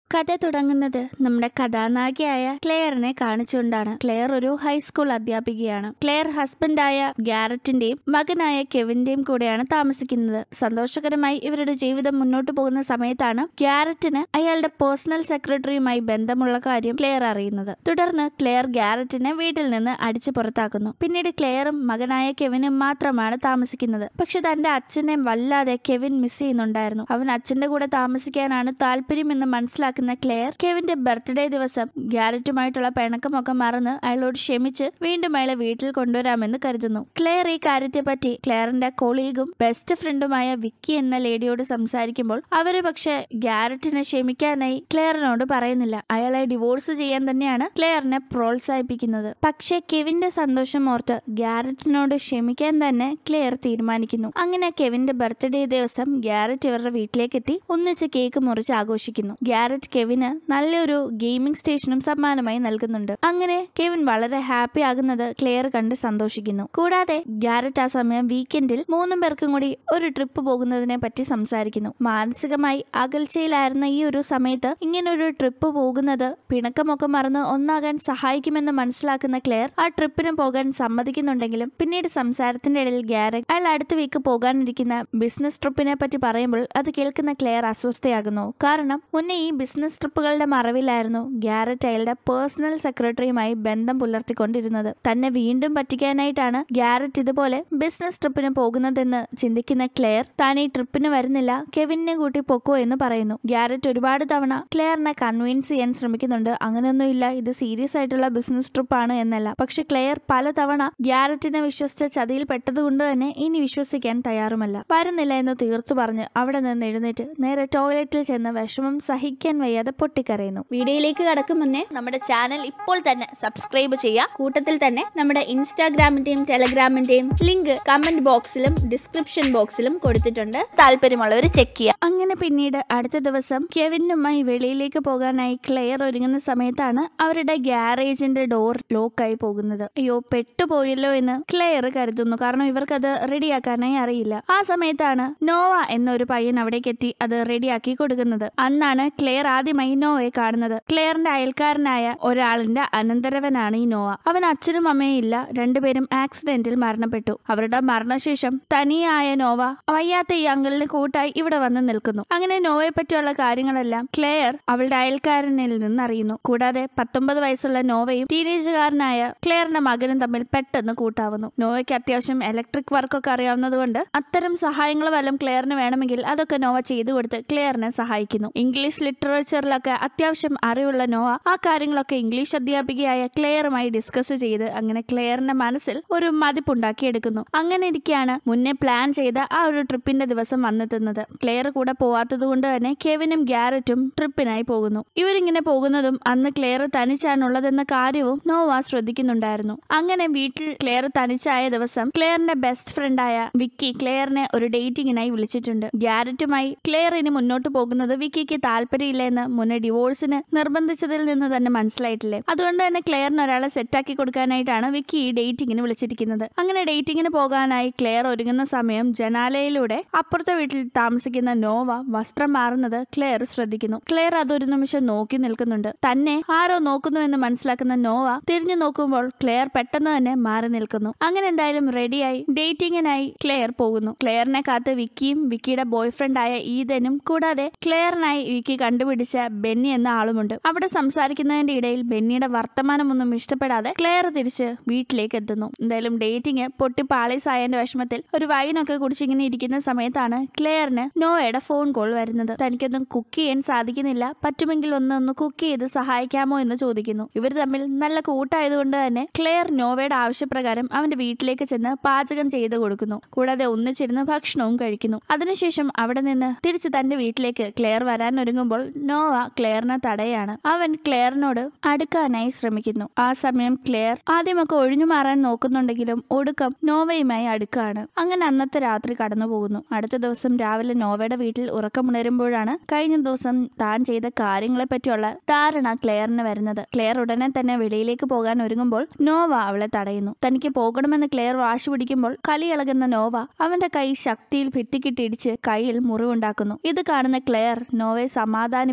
കഥ തുടങ്ങുന്നത് നമ്മുടെ കഥാനായികയായ ക്ലെയറിനെ കാണിച്ചുകൊണ്ടാണ് ക്ലെയർ ഒരു ഹൈസ്കൂൾ അധ്യാപികയാണ് ക്ലെയർ ഹസ്ബൻഡായ ഗാരറ്റിന്റെയും മകനായ കെവിന്റെയും കൂടെയാണ് താമസിക്കുന്നത് സന്തോഷകരമായി ഇവരുടെ ജീവിതം മുന്നോട്ട് പോകുന്ന സമയത്താണ് ഗാരറ്റിന് അയാളുടെ പേഴ്സണൽ സെക്രട്ടറിയുമായി ബന്ധമുള്ള കാര്യം ക്ലെയർ അറിയുന്നത് തുടർന്ന് ക്ലെയർ ഗാരറ്റിനെ വീട്ടിൽ നിന്ന് അടിച്ചു പുറത്താക്കുന്നു പിന്നീട് ക്ലെയറും മകനായ കെവിനും മാത്രമാണ് താമസിക്കുന്നത് പക്ഷെ തന്റെ അച്ഛനെ വല്ലാതെ കെവിൻ മിസ് ചെയ്യുന്നുണ്ടായിരുന്നു അവൻ അച്ഛന്റെ കൂടെ താമസിക്കാനാണ് താല്പര്യമെന്ന് മനസ്സിലാക്കുന്ന ക്ലെയർ കെവിന്റെ ബർത്ത്ഡേ ദിവസം ഗാരറ്റുമായിട്ടുള്ള പിണക്കമൊക്കെ മറന്ന് അയാളോട് ക്ഷമിച്ച് വീണ്ടും അയാളെ വീട്ടിൽ കൊണ്ടുവരാമെന്ന് കരുതുന്നു ക്ലെയർ ഈ കാര്യത്തെപ്പറ്റി ക്ലെയറിന്റെ കൊളീഗും ബെസ്റ്റ് ഫ്രണ്ടുമായ വിക്കി എന്ന ലേഡിയോട് സംസാരിക്കുമ്പോൾ അവര് പക്ഷെ ഗാരറ്റിനെ ക്ഷമിക്കാനായി ക്ലെയറിനോട് പറയുന്നില്ല അയാളെ ഡിവോഴ്സ് ചെയ്യാൻ തന്നെയാണ് ക്ലെയറിനെ പ്രോത്സാഹിപ്പിക്കുന്നത് പക്ഷെ കെവിന്റെ സന്തോഷം ഓർത്ത് ഗാരറ്റിനോട് ക്ഷമിക്കാൻ തന്നെ ക്ലെയർ തീരുമാനിക്കുന്നു അങ്ങനെ കെവിന്റെ ബർത്ത്ഡേ ദിവസം ഗാരറ്റ് ഇവരുടെ വീട്ടിലേക്ക് എത്തി ഒന്നിച്ച് കേക്ക് മുറിച്ച് ആഘോഷിക്കുന്നു ഗാരറ്റ് കെവിന് നല്ലൊരു ഗെയിമിംഗ് സ്റ്റേഷനും സമ്മാനമായി നൽകുന്നുണ്ട് അങ്ങനെ കെവിൻ വളരെ ഹാപ്പി ആകുന്നത് ക്ലെയർ കണ്ട് സന്തോഷിക്കുന്നു കൂടാതെ ഗാരറ്റ് ആ സമയം വീക്കെൻഡിൽ മൂന്നും പേർക്കും കൂടി ഒരു ട്രിപ്പ് പോകുന്നതിനെ പറ്റി സംസാരിക്കുന്നു മാനസികമായി അകൽച്ചയിലായിരുന്ന ഈ ഒരു സമയത്ത് ഇങ്ങനെ ഒരു ട്രിപ്പ് പോകുന്നത് പിണക്കമൊക്കെ മറന്ന് ഒന്നാകാൻ സഹായിക്കുമെന്ന് മനസ്സിലാക്കുന്ന ക്ലെയർ ആ ട്രിപ്പിന് പോകാൻ സമ്മതിക്കുന്നുണ്ടെങ്കിലും പിന്നീട് സംസാരത്തിന്റെ ഇടയിൽ ഗാരറ്റ് അയാൾ അടുത്ത വീക്ക് പോകാനിരിക്കുന്ന ബിസിനസ് ട്രിപ്പിനെ പറ്റി പറയുമ്പോൾ അത് കേൾക്കുന്ന ക്ലെയർ അസ്വസ്ഥയാകുന്നു കാരണം മുന്നേ ഈ ബിസിനസ് ട്രിപ്പുകളുടെ മറവിലായിരുന്നു ഗാരറ്റ് അയാളുടെ പേഴ്സണൽ സെക്രട്ടറിയുമായി ബന്ധം പുലർത്തിക്കൊണ്ടിരുന്നത് തന്നെ വീണ്ടും പറ്റിക്കാനായിട്ടാണ് ഗാരറ്റ് ഇതുപോലെ ബിസിനസ് ട്രിപ്പിന് പോകുന്നതെന്ന് ചിന്തിക്കുന്ന ക്ലെയർ താൻ ഈ ട്രിപ്പിന് വരുന്നില്ല കെവിനെ കൂട്ടി പൊക്കോ എന്ന് പറയുന്നു ഗാരറ്റ് ഒരുപാട് തവണ ക്ലെയറിനെ കൺവിൻസ് ചെയ്യാൻ ശ്രമിക്കുന്നുണ്ട് അങ്ങനെയൊന്നുമില്ല ഇത് സീരിയസ് ആയിട്ടുള്ള ബിസിനസ് ട്രിപ്പാണ് എന്നല്ല പക്ഷെ ക്ലെയർ പലതവണ ഗ്യാരറ്റിനെ വിശ്വസിച്ച ചതിയിൽ പെട്ടതുകൊണ്ട് തന്നെ ഇനി വിശ്വസിക്കാൻ തയ്യാറുമല്ല വരുന്നില്ല എന്ന് തീർത്തു പറഞ്ഞ് അവിടെ നിന്ന് എഴുന്നേറ്റ് നേരെ ടോയ്ലറ്റിൽ ചെന്ന് വിഷമം സഹിക്കാൻ വയ്യാതെ പൊട്ടിക്കരയുന്നു വീഡിയോയിലേക്ക് കടക്കും മുന്നേ നമ്മുടെ ചാനൽ ഇപ്പോൾ തന്നെ സബ്സ്ക്രൈബ് ചെയ്യുക കൂട്ടത്തിൽ തന്നെ നമ്മുടെ ഇൻസ്റ്റാഗ്രാമിന്റെയും ടെലഗ്രാമിന്റെയും ലിങ്ക് കമന്റ് ബോക്സിലും ഡിസ്ക്രിപ്ഷൻ ബോക്സിലും കൊടുത്തിട്ടുണ്ട് താല്പര്യമുള്ളവർ ചെക്ക് ചെയ്യുക അങ്ങനെ പിന്നീട് അടുത്ത ദിവസം കെവിനുമായി വെളിയിലേക്ക് പോകാനായി ക്ലെയർ ഒരുങ്ങുന്ന സമയത്താണ് അവരുടെ ഗ്യാരേജിന്റെ ഡോർ ലോക്കായി പോകുന്നത് അയ്യോ പെട്ടുപോയല്ലോ എന്ന് ക്ലെയർ കരുതുന്നു കാരണം ഇവർക്കത് റെഡിയാക്കാനായി അറിയില്ല ആ സമയത്താണ് നോവ എന്നൊരു പയ്യൻ അവിടേക്ക് എത്തി അത് റെഡിയാക്കി കൊടുക്കുന്നത് അന്നാണ് ക്ലെയർ ആദ്യമായി നോവയെ കാണുന്നത് ക്ലെയറിന്റെ അയൽക്കാരനായ ഒരാളിന്റെ അനന്തരവനാണ് ഈ നോവ അവൻ അച്ഛനും അമ്മയും ഇല്ല രണ്ടുപേരും ആക്സിഡന്റിൽ മരണപ്പെട്ടു അവരുടെ മരണശേഷം തനിയായ നോവ വയ്യാത്ത ഈ അങ്കിളിന് കൂട്ടായി ഇവിടെ വന്ന് നിൽക്കുന്നു അങ്ങനെ നോവയെ പറ്റിയുള്ള കാര്യങ്ങളെല്ലാം ക്ലെയർ അവളുടെ അയൽക്കാരനിൽ നിന്ന് അറിയുന്നു കൂടാതെ പത്തൊമ്പത് വയസ്സുള്ള നോവയും ടീനേജുകാരനായ ക്ലെയറിന്റെ മകനും തമ്മിൽ പെട്ടെന്ന് കൂട്ടാവുന്നു നോവയ്ക്ക് അത്യാവശ്യം ഇലക്ട്രിക് വർക്കൊക്കെ അറിയാവുന്നതുകൊണ്ട് അത്തരം സഹായങ്ങൾ വല്ലതും ക്ലെയറിന് വേണമെങ്കിൽ അതൊക്കെ നോവ ചെയ്തു കൊടുത്ത് ക്ലെയറിനെ സഹായിക്കുന്നു ഇംഗ്ലീഷ് ലിറ്ററേച്ചറിലൊക്കെ അത്യാവശ്യം അറിവുള്ള നോവ ആ കാര്യങ്ങളൊക്കെ ഇംഗ്ലീഷ് അധ്യാപികയായ ക്ലെയറുമായി ഡിസ്കസ് ചെയ്ത് അങ്ങനെ ക്ലെയറിന്റെ മനസ്സിൽ ഒരു മതിപ്പുണ്ടാക്കിയെടുക്കുന്നു അങ്ങനെ ഇരിക്കെയാണ് മുന്നേ പ്ലാൻ ചെയ്ത ആ ഒരു ട്രിപ്പിന്റെ ദിവസം വന്നെത്തുന്നത് ക്ലെയർ കൂടെ പോവാത്തത് കൊണ്ട് തന്നെ കെവിനും ഗ്യാരറ്റും ട്രിപ്പിനായി പോകുന്നു ഇവരിങ്ങനെ പോകുന്നതും അന്ന് ക്ലെയർ തനിച്ചാണുള്ളതെന്ന കാര്യവും നോവ ശ്രദ്ധിക്കുന്നുണ്ടായിരുന്നു അങ്ങനെ വീട്ടിൽ ക്ലെയർ തനിച്ചായ ദിവസം ക്ലെയറിന്റെ ബെസ്റ്റ് ഫ്രണ്ടായ വിക്കി ക്ലെയറിനെ ഒരു ഡേറ്റിങ്ങിനായി വിളിച്ചിട്ടുണ്ട് ഗ്യാരറ്റുമായി ക്ലെയർ ഇനി മുന്നോട്ട് പോകുന്നത് വിക്കിക്ക് താല്പര്യമില്ല എന്ന് മുന്നേ ഡിവോഴ്സിന് നിർബന്ധിച്ചതിൽ നിന്ന് തന്നെ മനസ്സിലായിട്ടില്ലേ അതുകൊണ്ട് തന്നെ ക്ലെയറിന് ഒരാളെ സെറ്റാക്കി കൊടുക്കാനായിട്ടാണ് വിക്കി ഈ ഡേറ്റിങ്ങിന് വിളിച്ചിരിക്കുന്നത് അങ്ങനെ ഡേറ്റിങ്ങിന് പോകാനായി ക്ലെയർ ഒരുങ്ങുന്ന സമയം ജനാലയിലൂടെ അപ്പുറത്തെ വീട്ടിൽ താമസിക്കുന്ന നോവ വസ്ത്രം മാറുന്നത് ക്ലെയർ ശ്രദ്ധിക്കുന്നു ക്ലെയർ അതൊരു നിമിഷം നോക്കി നിൽക്കുന്നുണ്ട് തന്നെ ആരോ നോക്കുന്നു എന്ന് മനസ്സിലാക്കുന്ന നോവ തിരിഞ്ഞു നോക്കുമ്പോൾ ക്ലെയർ പെട്ടെന്ന് തന്നെ മാറി നിൽക്കുന്നു അങ്ങനെ എന്തായാലും റെഡിയായി ഡേറ്റിങ്ങിനായി ക്ലെയർ പോകുന്നു ക്ലെയറിനെ കാത്ത് വിക്കിയും വിക്കിയുടെ ബോയ് ഫ്രണ്ടായ ഈതനും കൂടാതെ ക്ലെയറിനായി വിക്കി കണ്ടുപിടിച്ച ബെന്നി എന്ന ആളുമുണ്ട് അവിടെ സംസാരിക്കുന്നതിന്റെ ഇടയിൽ ബെന്നിയുടെ വർത്തമാനമൊന്നും ഇഷ്ടപ്പെടാതെ ക്ലെയർ തിരിച്ച് വീട്ടിലേക്ക് എത്തുന്നു എന്തായാലും ഡേറ്റിംഗ് പൊട്ടി പാളീസായതിന്റെ വിഷമത്തിൽ ഒരു വൈനൊക്കെ കുടിച്ചിങ്ങനെ ഇരിക്കുന്ന സമയത്താണ് ക്ലെയറിന് നോയയുടെ ഫോൺ കോൾ വരുന്നത് തനിക്കൊന്നും കുക്ക് ചെയ്യാൻ സാധിക്കുന്നില്ല പറ്റുമെങ്കിൽ ഒന്ന് ഒന്ന് കുക്ക് ചെയ്ത് സഹായിക്കാമോ എന്ന് ചോദിക്കുന്നു ഇവർ തമ്മിൽ നല്ല കൂട്ടായതുകൊണ്ട് തന്നെ ക്ലെയർ നോവയുടെ ആവശ്യപ്രകാരം അവന്റെ വീട്ടിലേക്ക് ചെന്ന് പാചകം ചെയ്ത് കൊടുക്കുന്നു കൂടാതെ ഒന്നിച്ചിരുന്ന് ഭക്ഷണവും കഴിക്കുന്നു അതിനുശേഷം അവിടെ നിന്ന് തിരിച്ച് തന്റെ വീട്ടിലേക്ക് ക്ലെയർ വരാൻ ഒരുങ്ങുമ്പോൾ നോവ ക്ലെയറിനെ തടയാണ് അവൻ ക്ലെയറിനോട് അടുക്കാനായി ശ്രമിക്കുന്നു ആ സമയം ക്ലെയർ ആദ്യമൊക്കെ ഒഴിഞ്ഞു മാറാൻ നോക്കുന്നുണ്ടെങ്കിലും ഒടുക്കം നോവയുമായി അടുക്കാണ് അങ്ങനെ അന്നത്തെ രാത്രി കടന്നു പോകുന്നു അടുത്ത ദിവസം രാവിലെ നോവയുടെ വീട്ടിൽ ഉറക്കമുണരുമ്പോഴാണ് കഴിഞ്ഞ ദിവസം താൻ ചെയ്ത കാര്യങ്ങളെ പറ്റിയുള്ള ധാരണ ക്ലെയറിന് വരുന്നത് ക്ലെയർ ഉടനെ തന്നെ വെളിയിലേക്ക് പോകാൻ ഒരുങ്ങുമ്പോൾ നോവ അവളെ തടയുന്നു തനിക്ക് പോകണമെന്ന് ക്ലെയർ വാശി പിടിക്കുമ്പോൾ കലിയിളകുന്ന നോവ അവന്റെ കൈ ശക്തിയിൽ ഭിത്തിക്കിട്ടിടിച്ച് കയ്യിൽ മുറിവുണ്ടാക്കുന്നു ഇത് കാണുന്ന ക്ലെയർ നോവയെ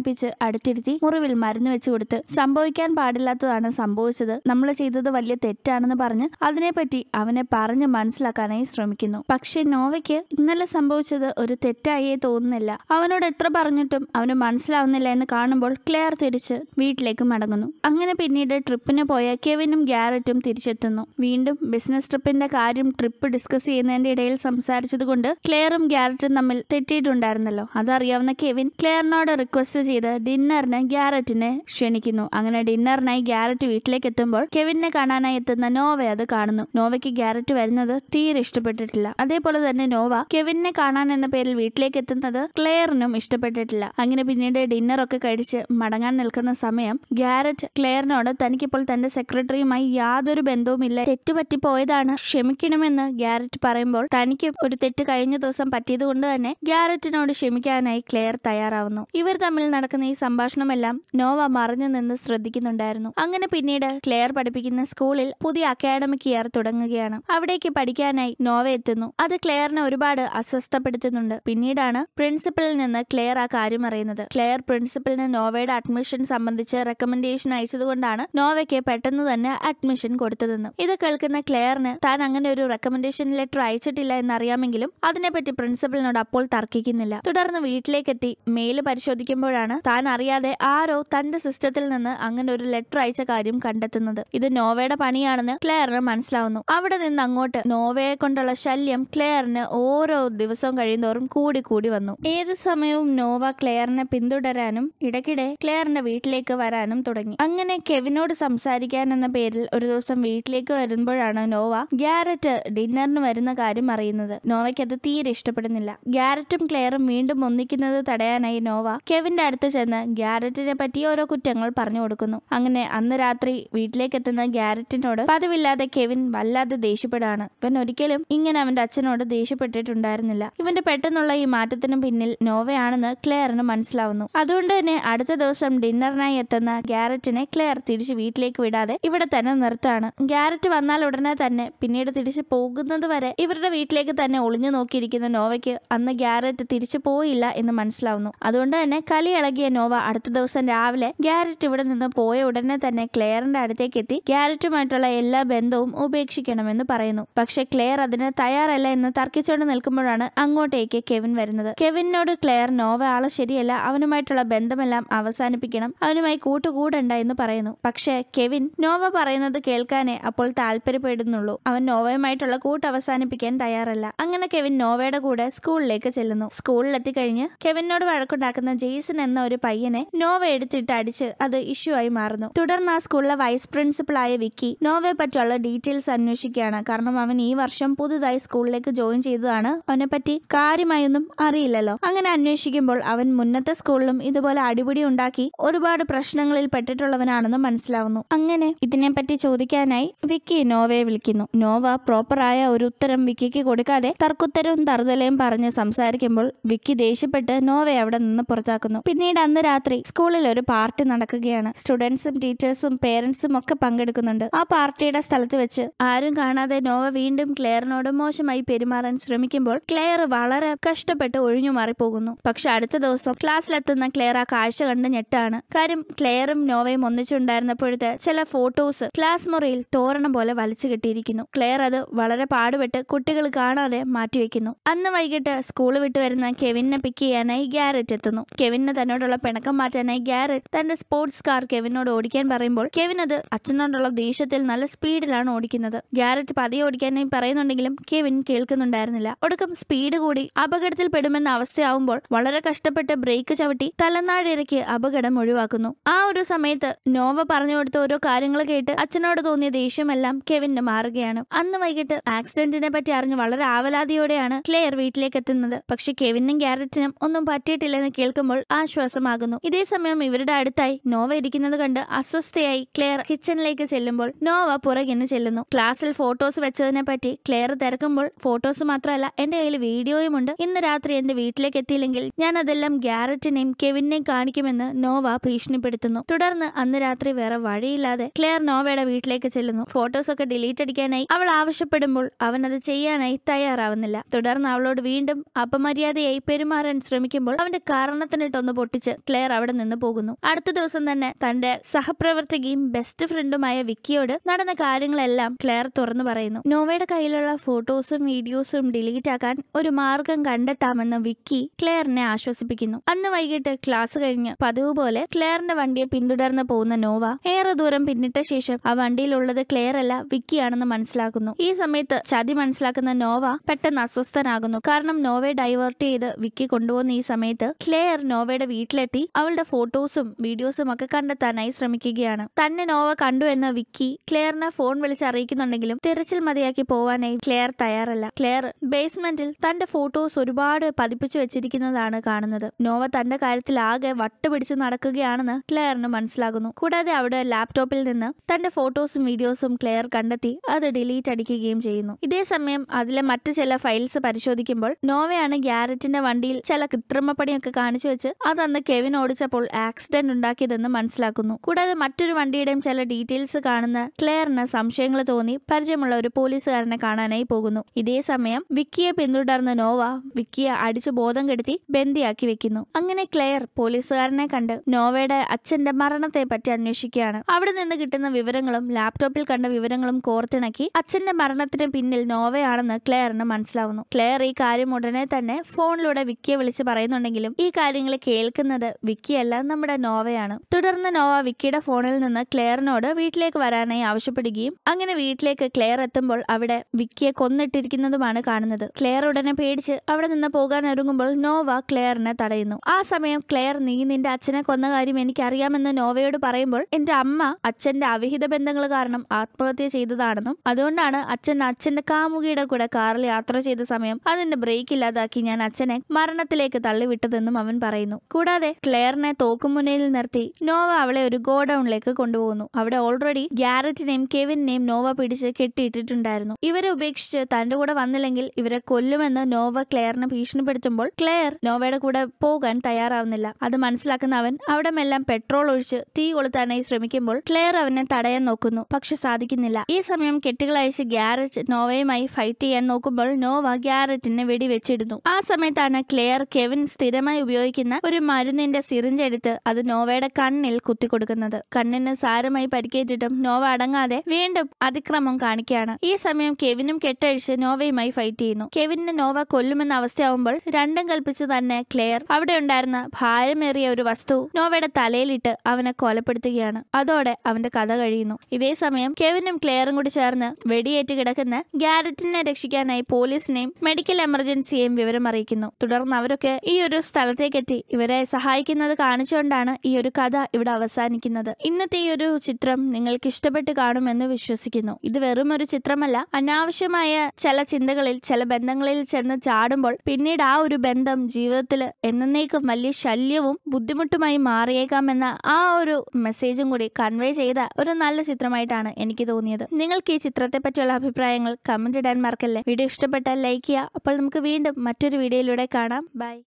സമാധാനിപ്പിച്ച് അടുത്തിരുത്തി മുറിവിൽ മരുന്ന് വെച്ചു കൊടുത്ത് സംഭവിക്കാൻ പാടില്ലാത്തതാണ് സംഭവിച്ചത് നമ്മൾ ചെയ്തത് വലിയ തെറ്റാണെന്ന് പറഞ്ഞ് അതിനെപ്പറ്റി അവനെ പറഞ്ഞ് മനസ്സിലാക്കാനായി ശ്രമിക്കുന്നു പക്ഷെ നോവയ്ക്ക് ഇന്നലെ സംഭവിച്ചത് ഒരു തെറ്റായേ തോന്നുന്നില്ല അവനോട് എത്ര പറഞ്ഞിട്ടും അവന് മനസ്സിലാവുന്നില്ല എന്ന് കാണുമ്പോൾ ക്ലെയർ തിരിച്ച് വീട്ടിലേക്ക് മടങ്ങുന്നു അങ്ങനെ പിന്നീട് ട്രിപ്പിന് പോയ കെവിനും ഗ്യാരറ്റും തിരിച്ചെത്തുന്നു വീണ്ടും ബിസിനസ് ട്രിപ്പിന്റെ കാര്യം ട്രിപ്പ് ഡിസ്കസ് ചെയ്യുന്നതിന്റെ ഇടയിൽ സംസാരിച്ചതുകൊണ്ട് ക്ലെയറും ഗ്യാരറ്റും തമ്മിൽ തെറ്റിയിട്ടുണ്ടായിരുന്നല്ലോ അതറിയാവുന്ന കെവിൻ ക്ലെയറിനോട് റിക്വസ്റ്റ് ചെയ്ത് ഡിന്നറിന് ഗ്യാരറ്റിനെ ക്ഷണിക്കുന്നു അങ്ങനെ ഡിന്നറിനായി ഗ്യാരറ്റ് വീട്ടിലേക്ക് എത്തുമ്പോൾ കെവിനെ കാണാനായി എത്തുന്ന നോവ അത് കാണുന്നു നോവയ്ക്ക് ഗ്യാരറ്റ് വരുന്നത് തീരെ ഇഷ്ടപ്പെട്ടിട്ടില്ല അതേപോലെ തന്നെ നോവ കെവിനെ കാണാൻ എന്ന പേരിൽ വീട്ടിലേക്ക് എത്തുന്നത് ക്ലെയറിനും ഇഷ്ടപ്പെട്ടിട്ടില്ല അങ്ങനെ പിന്നീട് ഡിന്നർ ഒക്കെ കഴിച്ച് മടങ്ങാൻ നിൽക്കുന്ന സമയം ഗ്യാരറ്റ് ക്ലെയറിനോട് തനിക്കിപ്പോൾ തന്റെ സെക്രട്ടറിയുമായി യാതൊരു ബന്ധവുമില്ല തെറ്റുപറ്റി പോയതാണ് ക്ഷമിക്കണമെന്ന് ഗ്യാരറ്റ് പറയുമ്പോൾ തനിക്ക് ഒരു തെറ്റ് കഴിഞ്ഞ ദിവസം പറ്റിയത് കൊണ്ട് തന്നെ ഗ്യാരറ്റിനോട് ക്ഷമിക്കാനായി ക്ലെയർ തയ്യാറാവുന്നു ഇവർ തമ്മിൽ നടക്കുന്ന ഈ സംഭാഷണമെല്ലാം നോവ മറിഞ്ഞു നിന്ന് ശ്രദ്ധിക്കുന്നുണ്ടായിരുന്നു അങ്ങനെ പിന്നീട് ക്ലെയർ പഠിപ്പിക്കുന്ന സ്കൂളിൽ പുതിയ അക്കാഡമിക് ഇയർ തുടങ്ങുകയാണ് അവിടേക്ക് പഠിക്കാനായി നോവ എത്തുന്നു അത് ക്ലെയറിനെ ഒരുപാട് അസ്വസ്ഥപ്പെടുത്തുന്നുണ്ട് പിന്നീടാണ് പ്രിൻസിപ്പലിൽ നിന്ന് ക്ലെയർ ആ കാര്യം അറിയുന്നത് ക്ലെയർ പ്രിൻസിപ്പലിന് നോവയുടെ അഡ്മിഷൻ സംബന്ധിച്ച് റെക്കമെൻഡേഷൻ അയച്ചതുകൊണ്ടാണ് നോവയ്ക്ക് പെട്ടെന്ന് തന്നെ അഡ്മിഷൻ കൊടുത്തതെന്ന് ഇത് കേൾക്കുന്ന ക്ലെയറിന് താൻ അങ്ങനെ ഒരു റെക്കമെൻഡേഷൻ ലെറ്റർ അയച്ചിട്ടില്ല എന്നറിയാമെങ്കിലും അതിനെപ്പറ്റി പ്രിൻസിപ്പലിനോട് അപ്പോൾ തർക്കിക്കുന്നില്ല തുടർന്ന് വീട്ടിലേക്കെത്തി മെയിൽ പരിശോധിക്കുമ്പോഴാണ് താൻ അറിയാതെ ആരോ തന്റെ സിസ്റ്റത്തിൽ നിന്ന് അങ്ങനെ ഒരു ലെറ്റർ അയച്ച കാര്യം കണ്ടെത്തുന്നത് ഇത് നോവയുടെ പണിയാണെന്ന് ക്ലെയറിന് മനസ്സിലാവുന്നു അവിടെ നിന്ന് അങ്ങോട്ട് നോവയെ കൊണ്ടുള്ള ശല്യം ക്ലെയറിന് ഓരോ ദിവസവും കഴിയുന്തോറും കൂടി കൂടി വന്നു ഏത് സമയവും നോവ ക്ലെയറിനെ പിന്തുടരാനും ഇടയ്ക്കിടെ ക്ലെയറിന്റെ വീട്ടിലേക്ക് വരാനും തുടങ്ങി അങ്ങനെ കെവിനോട് സംസാരിക്കാൻ എന്ന പേരിൽ ഒരു ദിവസം വീട്ടിലേക്ക് വരുമ്പോഴാണ് നോവ ഗ്യാരറ്റ് ഡിന്നറിന് വരുന്ന കാര്യം അറിയുന്നത് നോവയ്ക്ക് അത് തീരെ ഇഷ്ടപ്പെടുന്നില്ല ഗ്യാരറ്റും ക്ലെയറും വീണ്ടും ഒന്നിക്കുന്നത് തടയാനായി നോവ കെവിന്റെ അടുത്ത് ചെന്ന് ഗ്യാരറ്റിനെ പറ്റി ഓരോ കുറ്റങ്ങൾ പറഞ്ഞു കൊടുക്കുന്നു അങ്ങനെ അന്ന് രാത്രി വീട്ടിലേക്ക് എത്തുന്ന ഗ്യാരറ്റിനോട് പതിവില്ലാതെ കെവിൻ വല്ലാതെ ദേഷ്യപ്പെടാണ് ഇവൻ ഒരിക്കലും ഇങ്ങനെ അവന്റെ അച്ഛനോട് ദേഷ്യപ്പെട്ടിട്ടുണ്ടായിരുന്നില്ല ഇവന്റെ പെട്ടെന്നുള്ള ഈ മാറ്റത്തിന് പിന്നിൽ നോവയാണെന്ന് ക്ലെയറിന് മനസ്സിലാവുന്നു അതുകൊണ്ട് തന്നെ അടുത്ത ദിവസം ഡിന്നറിനായി എത്തുന്ന ഗ്യാരറ്റിനെ ക്ലെയർ തിരിച്ച് വീട്ടിലേക്ക് വിടാതെ ഇവിടെ തന്നെ നിർത്താണ് ഗ്യാരറ്റ് വന്നാൽ ഉടനെ തന്നെ പിന്നീട് തിരിച്ച് പോകുന്നത് വരെ ഇവരുടെ വീട്ടിലേക്ക് തന്നെ ഒളിഞ്ഞു നോക്കിയിരിക്കുന്ന നോവയ്ക്ക് അന്ന് ഗ്യാരറ്റ് തിരിച്ചു പോയില്ല എന്ന് മനസ്സിലാവുന്നു അതുകൊണ്ട് തന്നെ കലി ഇളകിയ നോവ അടുത്ത ദിവസം രാവിലെ ഗ്യാരറ്റ് ഇവിടെ നിന്ന് പോയ ഉടനെ തന്നെ ക്ലെയറിന്റെ അടുത്തേക്ക് എത്തി ഗ്യാരറ്റുമായിട്ടുള്ള എല്ലാ ബന്ധവും ഉപേക്ഷിക്കണമെന്ന് പറയുന്നു പക്ഷെ ക്ലെയർ അതിന് തയ്യാറല്ല എന്ന് തർക്കിച്ചുകൊണ്ട് നിൽക്കുമ്പോഴാണ് അങ്ങോട്ടേക്ക് കെവിൻ വരുന്നത് കെവിനോട് ക്ലെയർ നോവ ആള് ശരിയല്ല അവനുമായിട്ടുള്ള ബന്ധമെല്ലാം അവസാനിപ്പിക്കണം അവനുമായി കൂട്ടുകൂടണ്ട എന്ന് പറയുന്നു പക്ഷേ കെവിൻ നോവ പറയുന്നത് കേൾക്കാനേ അപ്പോൾ താല്പര്യപ്പെടുന്നുള്ളൂ അവൻ നോവയുമായിട്ടുള്ള കൂട്ട് അവസാനിപ്പിക്കാൻ തയ്യാറല്ല അങ്ങനെ കെവിൻ നോവയുടെ കൂടെ സ്കൂളിലേക്ക് ചെല്ലുന്നു സ്കൂളിലെത്തി കഴിഞ്ഞ് കെവിനോട് വഴക്കുണ്ടാക്കുന്ന ജെയ്സൺ എന്ന ഒരു പയ്യനെ നോവ എടുത്തിട്ട് അടിച്ച് അത് ഇഷ്യൂ ആയി മാറുന്നു തുടർന്ന് ആ സ്കൂളിലെ വൈസ് പ്രിൻസിപ്പൾ ആയ വിക്കി നോവയെ പറ്റിയുള്ള ഡീറ്റെയിൽസ് അന്വേഷിക്കുകയാണ് കാരണം അവൻ ഈ വർഷം പുതുതായി സ്കൂളിലേക്ക് ജോയിൻ ചെയ്തതാണ് അവനെ പറ്റി കാര്യമായൊന്നും അറിയില്ലല്ലോ അങ്ങനെ അന്വേഷിക്കുമ്പോൾ അവൻ മുന്നത്തെ സ്കൂളിലും ഇതുപോലെ അടിപിടി ഉണ്ടാക്കി ഒരുപാട് പ്രശ്നങ്ങളിൽ പെട്ടിട്ടുള്ളവനാണെന്ന് മനസ്സിലാവുന്നു അങ്ങനെ ഇതിനെപ്പറ്റി ചോദിക്കാനായി വിക്കി നോവയെ വിളിക്കുന്നു നോവ പ്രോപ്പറായ ഒരു ഉത്തരം വിക്കിക്ക് കൊടുക്കാതെ തർക്കുത്തരവും തറുതലയും പറഞ്ഞ് സംസാരിക്കുമ്പോൾ വിക്കി ദേഷ്യപ്പെട്ട് നോവയെ അവിടെ നിന്ന് പുറത്താക്കുന്നു പിന്നീട് അന്ന് രാത്രി സ്കൂളിൽ ഒരു പാർട്ടി നടക്കുകയാണ് സ്റ്റുഡൻസും ടീച്ചേഴ്സും പേരൻസും ഒക്കെ പങ്കെടുക്കുന്നുണ്ട് ആ പാർട്ടിയുടെ സ്ഥലത്ത് വെച്ച് ആരും കാണാതെ നോവ വീണ്ടും ക്ലെയറിനോട് മോശമായി പെരുമാറാൻ ശ്രമിക്കുമ്പോൾ ക്ലെയർ വളരെ കഷ്ടപ്പെട്ട് ഒഴിഞ്ഞു മാറിപ്പോകുന്നു പക്ഷെ അടുത്ത ദിവസം ക്ലാസ്സിലെത്തുന്ന ക്ലെയർ ആ കാഴ്ച കണ്ട് ഞെട്ടാണ് കാര്യം ക്ലെയറും നോവയും ഒന്നിച്ചുണ്ടായിരുന്നപ്പോഴത്തെ ചില ഫോട്ടോസ് ക്ലാസ് മുറിയിൽ തോരണം പോലെ വലിച്ചു കെട്ടിയിരിക്കുന്നു ക്ലെയർ അത് വളരെ പാടുപെട്ട് കുട്ടികൾ കാണാതെ മാറ്റിവെക്കുന്നു അന്ന് വൈകിട്ട് സ്കൂൾ വിട്ട് വരുന്ന കെവിനെ പിക്ക് ചെയ്യാനായി ഗ്യാരറ്റ് എത്തുന്നു കെവിന് തന്നോടുള്ള പിണക്കം മാറ്റാനായി ഗ്യാരറ്റ് തന്റെ സ്പോർട്സ് കാർ കെവിനോട് ഓടിക്കാൻ പറയുമ്പോൾ കെവിൻ അത് അച്ഛനോടുള്ള ദേഷ്യത്തിൽ നല്ല സ്പീഡിലാണ് ഓടിക്കുന്നത് ഗ്യാരറ്റ് പതിയെ ഓടിക്കാനായി പറയുന്നുണ്ടെങ്കിലും കെവിൻ കേൾക്കുന്നുണ്ടായിരുന്നില്ല ഒടുക്കം സ്പീഡ് കൂടി അപകടത്തിൽ പെടുമെന്ന അവസ്ഥയാവുമ്പോൾ വളരെ കഷ്ടപ്പെട്ട് ബ്രേക്ക് ചവിട്ടി തലനാടിറക്കി അപകടം ഒഴിവാക്കുന്നു ആ ഒരു സമയത്ത് നോവ പറഞ്ഞു കൊടുത്ത ഓരോ കാര്യങ്ങൾ കേട്ട് അച്ഛനോട് തോന്നിയ ദേഷ്യമെല്ലാം കെവിന് മാറുകയാണ് അന്ന് വൈകിട്ട് ആക്സിഡന്റിനെ പറ്റി അറിഞ്ഞ് വളരെ ആവലാതിയോടെയാണ് ക്ലെയർ വീട്ടിലേക്ക് എത്തുന്നത് പക്ഷെ കെവിനും ഗ്യാരറ്റിനും ഒന്നും പറ്റിയിട്ടില്ലെന്ന് കേൾക്കുമ്പോൾ ആശ്വാസമാകുന്നു ഇതേ സമയം ഇവരുടെ അടുത്തായി നോവ ഇരിക്കുന്നത് കണ്ട് അസ്വസ്ഥയായി ക്ലെയർ കിച്ചണിലേക്ക് ചെല്ലുമ്പോൾ നോവ പുറകിന് ചെല്ലുന്നു ക്ലാസ്സിൽ ഫോട്ടോസ് വെച്ചതിനെ പറ്റി ക്ലെയർ തിരക്കുമ്പോൾ ഫോട്ടോസ് മാത്രമല്ല എന്റെ കയ്യിൽ വീഡിയോയുമുണ്ട് ഇന്ന് രാത്രി എന്റെ വീട്ടിലേക്ക് എത്തിയില്ലെങ്കിൽ ഞാൻ അതെല്ലാം ഗ്യാരറ്റിനെയും കെവിനെയും കാണിക്കുമെന്ന് നോവ ഭീഷണിപ്പെടുത്തുന്നു തുടർന്ന് അന്ന് രാത്രി വേറെ വഴിയില്ലാതെ ക്ലെയർ നോവയുടെ വീട്ടിലേക്ക് ചെല്ലുന്നു ഫോട്ടോസ് ഒക്കെ ഡിലീറ്റ് അടിക്കാനായി അവൾ ആവശ്യപ്പെടുമ്പോൾ അവൻ അത് ചെയ്യാനായി തയ്യാറാവുന്നില്ല തുടർന്ന് അവളോട് വീണ്ടും അപമര്യാദയായി പെരുമാറാൻ ശ്രമിക്കുമ്പോൾ അവന്റെ കാരണത്തിനിട്ടൊന്ന് പൊട്ടി പൊട്ടിച്ച് ക്ലെയർ അവിടെ നിന്ന് പോകുന്നു അടുത്ത ദിവസം തന്നെ തന്റെ സഹപ്രവർത്തകയും ബെസ്റ്റ് ഫ്രണ്ടുമായ വിക്കിയോട് നടന്ന കാര്യങ്ങളെല്ലാം ക്ലെയർ തുറന്നു പറയുന്നു നോവയുടെ കയ്യിലുള്ള ഫോട്ടോസും വീഡിയോസും ഡിലീറ്റ് ആക്കാൻ ഒരു മാർഗം കണ്ടെത്താമെന്ന് വിക്കി ക്ലെയറിനെ ആശ്വസിപ്പിക്കുന്നു അന്ന് വൈകിട്ട് ക്ലാസ് കഴിഞ്ഞ് പതിവ് പോലെ ക്ലെയറിന്റെ വണ്ടിയെ പിന്തുടർന്ന് പോകുന്ന നോവ ഏറെ ദൂരം പിന്നിട്ട ശേഷം ആ വണ്ടിയിലുള്ളത് ക്ലെയർ അല്ല വിക്കിയാണെന്ന് മനസ്സിലാക്കുന്നു ഈ സമയത്ത് ചതി മനസ്സിലാക്കുന്ന നോവ പെട്ടെന്ന് അസ്വസ്ഥനാകുന്നു കാരണം നോവയെ ഡൈവേർട്ട് ചെയ്ത് വിക്കി കൊണ്ടുപോകുന്ന ഈ സമയത്ത് ക്ലെയർ നോവയുടെ വീട്ടിലെത്തി അവളുടെ ഫോട്ടോസും വീഡിയോസും ഒക്കെ കണ്ടെത്താനായി ശ്രമിക്കുകയാണ് തന്നെ നോവ കണ്ടു എന്ന വിക്കി ക്ലെയറിനെ ഫോൺ വിളിച്ച് അറിയിക്കുന്നുണ്ടെങ്കിലും തിരച്ചിൽ മതിയാക്കി പോവാനായി ക്ലെയർ തയ്യാറല്ല ക്ലെയർ ബേസ്മെന്റിൽ തന്റെ ഫോട്ടോസ് ഒരുപാട് പതിപ്പിച്ചു വെച്ചിരിക്കുന്നതാണ് കാണുന്നത് നോവ തന്റെ കാര്യത്തിൽ ആകെ വട്ടുപിടിച്ച് നടക്കുകയാണെന്ന് ക്ലെയറിന് മനസ്സിലാകുന്നു കൂടാതെ അവിടെ ലാപ്ടോപ്പിൽ നിന്ന് തന്റെ ഫോട്ടോസും വീഡിയോസും ക്ലെയർ കണ്ടെത്തി അത് ഡിലീറ്റ് അടിക്കുകയും ചെയ്യുന്നു ഇതേ സമയം അതിലെ മറ്റു ചില ഫയൽസ് പരിശോധിക്കുമ്പോൾ നോവയാണ് ഗ്യാരറ്റിന്റെ വണ്ടിയിൽ ചില കൃത്രിമപ്പണിയൊക്കെ കാണിച്ചു വെച്ച് അതന്ന് കെവിൻ ഓടിച്ചപ്പോൾ ആക്സിഡന്റ് ഉണ്ടാക്കിയതെന്ന് മനസ്സിലാക്കുന്നു കൂടാതെ മറ്റൊരു വണ്ടിയുടെയും ചില ഡീറ്റെയിൽസ് കാണുന്ന ക്ലെയറിന് സംശയങ്ങൾ തോന്നി പരിചയമുള്ള ഒരു പോലീസുകാരനെ കാണാനായി പോകുന്നു ഇതേ സമയം വിക്കിയെ പിന്തുടർന്ന നോവ വിക്കിയെ അടിച്ചു ബോധം കെടുത്തി ബന്ദിയാക്കി വെക്കുന്നു അങ്ങനെ ക്ലെയർ പോലീസുകാരനെ കണ്ട് നോവയുടെ അച്ഛന്റെ മരണത്തെ പറ്റി അന്വേഷിക്കുകയാണ് അവിടെ നിന്ന് കിട്ടുന്ന വിവരങ്ങളും ലാപ്ടോപ്പിൽ കണ്ട വിവരങ്ങളും കോർത്തിണക്കി അച്ഛന്റെ മരണത്തിന് പിന്നിൽ നോവയാണെന്ന് ക്ലെയറിന് മനസ്സിലാവുന്നു ക്ലെയർ ഈ കാര്യം ഉടനെ തന്നെ ഫോണിലൂടെ വിക്കിയെ വിളിച്ച് പറയുന്നുണ്ടെങ്കിലും ഈ കാര്യങ്ങൾ കേൾക്കുന്നത് വിക്കിയല്ല നമ്മുടെ നോവയാണ് തുടർന്ന് നോവ വിക്കിയുടെ ഫോണിൽ നിന്ന് ക്ലെയറിനോട് വീട്ടിലേക്ക് വരാനായി ആവശ്യപ്പെടുകയും അങ്ങനെ വീട്ടിലേക്ക് ക്ലെയർ എത്തുമ്പോൾ അവിടെ വിക്കിയെ കൊന്നിട്ടിരിക്കുന്നതുമാണ് കാണുന്നത് ക്ലെയർ ഉടനെ പേടിച്ച് അവിടെ നിന്ന് പോകാൻ ഒരുങ്ങുമ്പോൾ നോവ ക്ലെയറിനെ തടയുന്നു ആ സമയം ക്ലെയർ നീ നിന്റെ അച്ഛനെ കൊന്ന കാര്യം എനിക്കറിയാമെന്ന് നോവയോട് പറയുമ്പോൾ എന്റെ അമ്മ അച്ഛന്റെ അവിഹിത ബന്ധങ്ങൾ കാരണം ആത്മഹത്യ ചെയ്തതാണെന്നും അതുകൊണ്ടാണ് അച്ഛൻ അച്ഛന്റെ കാമുകിയുടെ കൂടെ കാറിൽ യാത്ര ചെയ്ത സമയം അതിന്റെ ബ്രേക്ക് ഇല്ലാതാക്കി ഞാൻ അച്ഛനെ മരണത്തിലേക്ക് തള്ളിവിട്ടതെന്നും അവൻ പറയുന്നു കൂടാതെ ക്ലെയറിനെ തോക്കുമുനയിൽ നിർത്തി നോവ അവളെ ഒരു ഗോഡൌണിലേക്ക് കൊണ്ടുപോകുന്നു അവിടെ ഓൾറെഡി ഗ്യാരറ്റിനെയും കെവിനെയും നോവ പിടിച്ച് കെട്ടിയിട്ടിട്ടുണ്ടായിരുന്നു ഇവരെ ഉപേക്ഷിച്ച് തന്റെ കൂടെ വന്നില്ലെങ്കിൽ ഇവരെ കൊല്ലുമെന്ന് നോവ ക്ലെയറിനെ ഭീഷണിപ്പെടുത്തുമ്പോൾ ക്ലെയർ നോവയുടെ കൂടെ പോകാൻ തയ്യാറാവുന്നില്ല അത് മനസ്സിലാക്കുന്ന അവൻ അവിടെ മെല്ലാം പെട്രോൾ ഒഴിച്ച് തീ കൊളുത്താനായി ശ്രമിക്കുമ്പോൾ ക്ലെയർ അവനെ തടയാൻ നോക്കുന്നു പക്ഷെ സാധിക്കുന്നില്ല ഈ സമയം കെട്ടുകൾ അയച്ച് ഗ്യാരറ്റ് നോവയുമായി ഫൈറ്റ് ചെയ്യാൻ നോക്കുമ്പോൾ നോവ ഗ്യാരറ്റിനെ വെടിവെച്ചിടുന്നു ആ സമയത്താണ് ക്ലെയർ കെവിൻ സ്ഥിരമായി ഉപയോഗിക്കുന്ന ഒരു മരുന്നിന്റെ സിറിഞ്ച് എടുത്ത് അത് നോവയുടെ കണ്ണിൽ കുത്തിക്കൊടുക്കുന്നത് കണ്ണിന് സാരമായി പരിക്കേറ്റിട്ടും നോവ അടങ്ങാതെ വീണ്ടും അതിക്രമം കാണിക്കുകയാണ് ഈ സമയം കെവിനും കെട്ടഴിച്ച് നോവയുമായി ഫൈറ്റ് ചെയ്യുന്നു കെവിനെ നോവ കൊല്ലുമെന്ന അവസ്ഥയാവുമ്പോൾ രണ്ടും കൽപ്പിച്ച് തന്നെ ക്ലെയർ അവിടെ ഉണ്ടായിരുന്ന ഭാരമേറിയ ഒരു വസ്തു നോവയുടെ തലയിലിട്ട് അവനെ കൊലപ്പെടുത്തുകയാണ് അതോടെ അവന്റെ കഥ കഴിയുന്നു ഇതേ സമയം കെവിനും ക്ലെയറും കൂടി ചേർന്ന് വെടിയേറ്റ് കിടക്കുന്ന ഗാരറ്റിനെ രക്ഷിക്കാനായി പോലീസിനെയും മെഡിക്കൽ എമർജൻസിയെയും വിവരം അറിയിക്കുന്നു തുടർന്ന് അവരൊക്കെ ഈ ഒരു സ്ഥലത്തേക്കെത്തി ഇവരെ സഹായിക്കുന്നത് കാണിച്ചുകൊണ്ടാണ് ഈ ഒരു കഥ ഇവിടെ അവസാനിക്കുന്നത് ഇന്നത്തെ ഈ ഒരു ചിത്രം നിങ്ങൾക്ക് ഇഷ്ടപ്പെട്ട് കാണുമെന്ന് വിശ്വസിക്കുന്നു ഇത് വെറും ഒരു ചിത്രമല്ല അനാവശ്യമായ ചില ചിന്തകളിൽ ചില ബന്ധങ്ങളിൽ ചെന്ന് ചാടുമ്പോൾ പിന്നീട് ആ ഒരു ബന്ധം ജീവിതത്തിൽ എന്നേക്കും വലിയ ശല്യവും ബുദ്ധിമുട്ടുമായി മാറിയേക്കാമെന്ന ആ ഒരു മെസ്സേജും കൂടി കൺവേ ചെയ്ത ഒരു നല്ല ചിത്രമായിട്ടാണ് എനിക്ക് തോന്നിയത് നിങ്ങൾക്ക് ഈ ചിത്രത്തെ പറ്റിയുള്ള അഭിപ്രായങ്ങൾ കമന്റ് ഇടാൻ മറക്കല്ലേ വീഡിയോ ഇഷ്ടപ്പെട്ടാൽ ലൈക്ക് ചെയ്യുക അപ്പോൾ നമുക്ക് വീണ്ടും മറ്റൊരു വീഡിയോയിലൂടെ കാണാം ബൈ